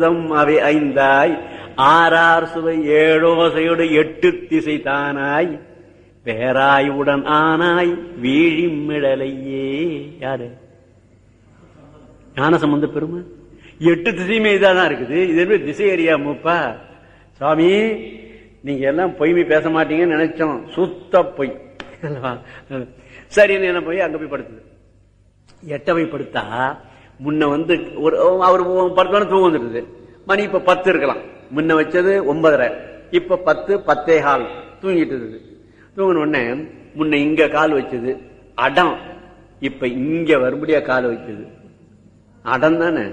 தம் அவை ஐந்தாய் ஆறார் சுவை ஏழோசையோடு எட்டு திசை தானாய் பேராய் உடன் ஆனாய் வீழிமிடலையே யாரு ஞானசம்பந்த பெருமை எட்டு திசையுமே இதாதான் இருக்குது இது என்ன திசை அறியாமப்பா சுவாமி நீங்க எல்லாம் பொய்மை பேச மாட்டீங்கன்னு நினைச்சோம் சுத்த பொய் அல்லவா? சரி என்ன போய் அங்க போய் படுத்துது எட்டவை படுத்தா முன்ன வந்து ஒரு அவர் படுத்தோன்னு தூங்க வந்துடுது மணி இப்ப பத்து இருக்கலாம் முன்ன வச்சது ஒன்பதரை இப்ப பத்து பத்தே கால் தூங்கிட்டு இருக்குது தூங்கின உடனே முன்ன இங்க கால் வச்சது அடம் இப்ப இங்க வரும்படியா கால் வச்சது அடம் தானே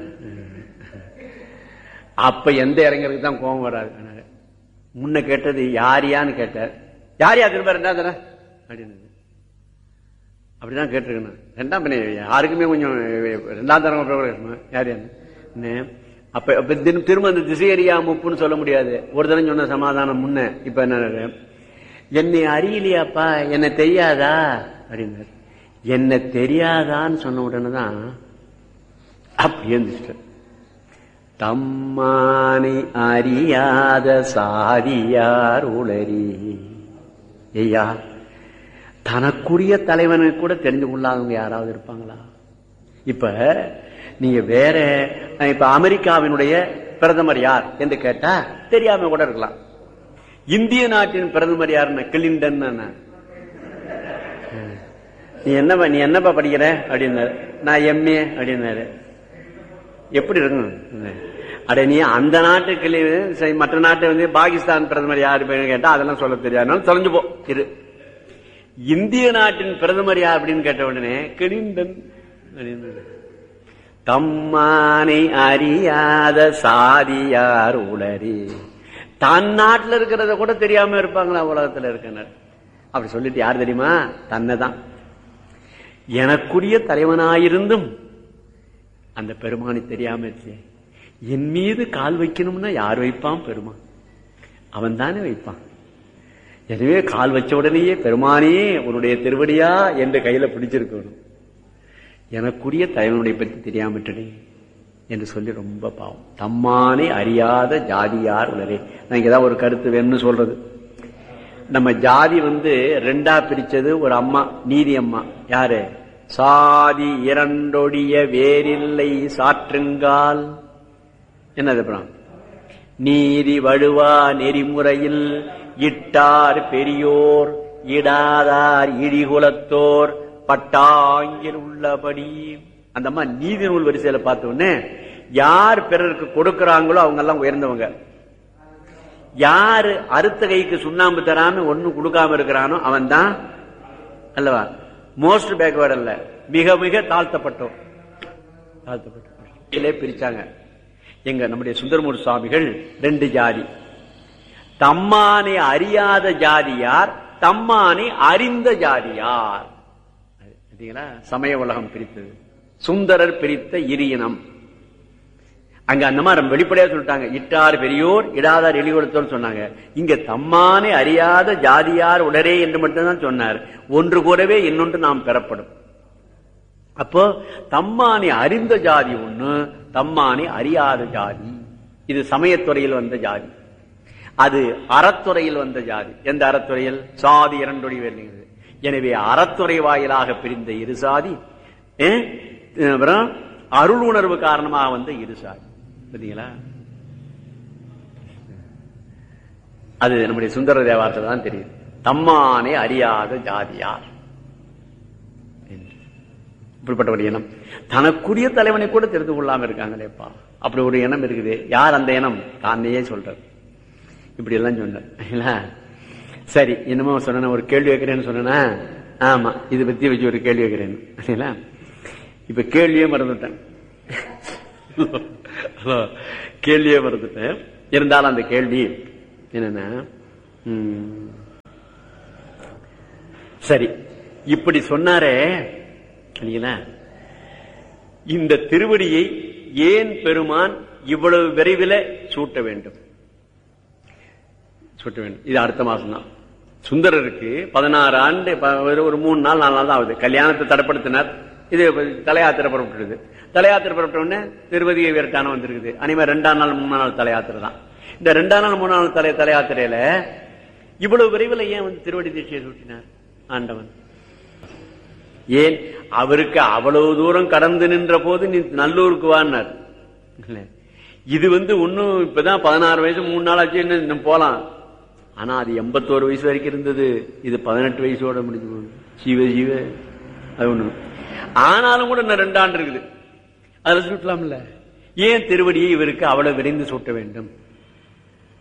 அப்ப எந்த இறங்கிறதுக்கு தான் கோபம் வராது அதனால. முன்ன கேட்டது யாரியான்னு கேட்டார் யார் யா திரும்ப ரெண்டாவது தடவை? அப்படின்னு அப்படிதான் கேட்டிருக்கணும் ரெண்டாம் பண்ணி யாருக்குமே கொஞ்சம் ரெண்டாம் தரம் கேட்கணும் யார் யாரு அப்ப அப்ப தினம் திரும்ப அந்த திசை அறியா முப்புன்னு சொல்ல முடியாது ஒரு தரம் சொன்ன சமாதானம் முன்ன இப்ப என்ன என்னை அறியலையாப்பா என்ன தெரியாதா அப்படின்னாரு என்ன தெரியாதான்னு சொன்ன உடனே தான் அப்படி இருந்துச்சு தம்மானை அறியாத சாதியார் உளறி ஐயா தனக்குரிய தலைவனை கூட தெரிஞ்சு கொள்ளாதவங்க யாராவது இருப்பாங்களா இப்ப நீங்க வேற இப்ப அமெரிக்காவினுடைய பிரதமர் யார் என்று கேட்டா தெரியாம கூட இருக்கலாம் இந்திய நாட்டின் பிரதமர் யாருன்னு கிளின்டன் நீ என்னப்பா நீ என்னப்பா படிக்கிற அப்படின்னாரு நான் எம்ஏ அப்படின்னாரு எப்படி இருக்கும் அட நீ அந்த நாட்டுக்கு சரி, மற்ற நாட்டு வந்து பாகிஸ்தான் பிரதமர் யாரு பேருன்னு கேட்டா அதெல்லாம் சொல்ல தெரியாது தொலைஞ்சு போ இரு இந்திய நாட்டின் பிரதமர் யார் அப்படின்னு கேட்ட உடனே கிளின்டன் அப்படின்னு. தம்மானை அறியாத சாதியார் உளறி தன் நாட்டுல இருக்கிறத கூட தெரியாம இருப்பாங்களா உலகத்துல இருக்கனர் அப்படி சொல்லிட்டு யார் தெரியுமா தன்னை தான் எனக்குரிய தலைவனாயிருந்தும் அந்த பெருமானை தெரியாம இருக்கே என் மீது கால் வைக்கணும்னா யார் வைப்பான் பெருமான் அவன் தானே வைப்பான் எனவே கால் வச்ச உடனேயே பெருமானே உன்னுடைய திருவடியா என்று கையில பிடிச்சிருக்கணும் எனக்குரிய தலைவனுடைய பற்றி தெரியாம விட்டனே என்று சொல்லி ரொம்ப பாவம் தம்மானே அறியாத ஜாதியார் உலரே நான் இங்கதான் ஒரு கருத்து வேணும்னு சொல்றது நம்ம ஜாதி வந்து ரெண்டா பிரிச்சது ஒரு அம்மா நீதி அம்மா யாரு சாதி இரண்டொடிய வேறில்லை சாற்றுங்கால் என்னது அப்புறம் நீதி வழுவா நெறிமுறையில் இட்டார் பெரியோர் இடாதார் இழிகுலத்தோர் பட்டாங்கில் உள்ளபடி அந்த அம்மா நீதி நூல் வரிசையில பார்த்த உடனே யார் பிறருக்கு கொடுக்கறாங்களோ அவங்க எல்லாம் உயர்ந்தவங்க யாரு அறுத்த கைக்கு சுண்ணாம்பு தராம ஒண்ணும் கொடுக்காம இருக்கிறானோ அவன் தான் அல்லவா மோஸ்ட் பேக்வேர்ட் அல்ல மிக மிக தாழ்த்தப்பட்டோம் தாழ்த்தப்பட்டோம் இதிலே பிரிச்சாங்க எங்க நம்முடைய சுந்தரமூர் சுவாமிகள் ரெண்டு ஜாதி தம்மானை அறியாத ஜாதியார் தம்மானை அறிந்த ஜாதியார் பார்த்தீங்களா சமய உலகம் பிரித்தது சுந்தரர் பிரித்த இரியனம் அங்க அந்த மாதிரி வெளிப்படையா சொல்லிட்டாங்க இட்டார் பெரியோர் இடாதார் எளிகொடுத்தோர் சொன்னாங்க இங்க தம்மானே அறியாத ஜாதியார் உடரே என்று மட்டும்தான் சொன்னார் ஒன்று கூடவே இன்னொன்று நாம் பெறப்படும் அப்போ தம்மானை அறிந்த ஜாதி ஒண்ணு தம்மானை அறியாத ஜாதி இது சமயத்துறையில் வந்த ஜாதி அது அறத்துறையில் வந்த ஜாதி எந்த அறத்துறையில் சாதி இரண்டொடி வருகிறது எனவே அறத்துறை வாயிலாக பிரிந்த இரு சாதி eh, அப்புறம் அருள் உணர்வு காரணமாக வந்த இரு சாதி பார்த்தீங்களா அது நம்முடைய சுந்தர தேவாரத்தை தான் தெரியுது தம்மானே அறியாத ஜாதியார் என்று. இப்படிப்பட்ட ஒரு எண்ணம் தனக்குரிய தலைவனை கூட தெரிந்து கொள்ளாம இருக்காங்களேப்பா அப்படி ஒரு எண்ணம் இருக்குது யார் அந்த எண்ணம் தானே சொல்றார் இப்படி எல்லாம் சொன்னார் சரி என்னமோ சொன்ன ஒரு கேள்வி வைக்கிறேன்னு சொன்னா ஆமா இது பத்தி வச்சு ஒரு கேள்வி வைக்கிறேன்னு சரிங்களா இப்ப கேள்வியே மறந்துட்டேன் ஹலோ கேள்வியே மறந்துட்டேன் இருந்தாலும் அந்த கேள்வி என்னன்னா ம், சரி இப்படி சொன்னாரே இல்லைங்களா இந்த திருவடியை ஏன் பெருமான் இவ்வளவு விரைவில் சூட்ட வேண்டும் சூட்ட வேண்டும் இது அடுத்த மாசம் தான் சுந்தரருக்கு பதினாறு ஆண்டு ப- ஒரு- ஒரு மூணு நாள் நாலு நாள் தான் ஆகுது கல்யாணத்தை தடைப்படுத்தினார் இது தலையாத்திரை புறப்பட்டுடுது தலையாத்திரை புறப்பட்ட உடனே திருவதிகை விரட்டான வந்திருக்குது அனிமே ரெண்டாம் நாள் மூணாம் நாள் தலையாத்திரை தான் இந்த ரெண்டாம் நாள் மூணாம் நாள் தலை தலையாத்திரையில இவ்வளவு விரைவில் ஏன் வந்து திருவடி தீட்சையை சூட்டினார் ஆண்டவன் ஏன் அவருக்கு அவ்வளவு தூரம் கடந்து நின்ற போது நீ நல்லூருக்கு வான்னார் இல்ல. இது வந்து ஒன்னும் இப்பதான் பதினாறு வயசு மூணு நாள் ஆச்சு இன்னும் இன்னும் போலாம் ஆனா அது எண்பத்தோரு வயசு வரைக்கும் இருந்தது இது பதினெட்டு வயசோட முடிஞ்சு போகுது ஜீவ ஜீவ அது ஒண்ணு ஆனாலும் கூட இன்னும் ரெண்டு ஆண்டு இருக்குது அதுல சுட்டலாம்ல ஏன் திருவடியை இவருக்கு அவ்வளவு விரைந்து சூட்ட வேண்டும்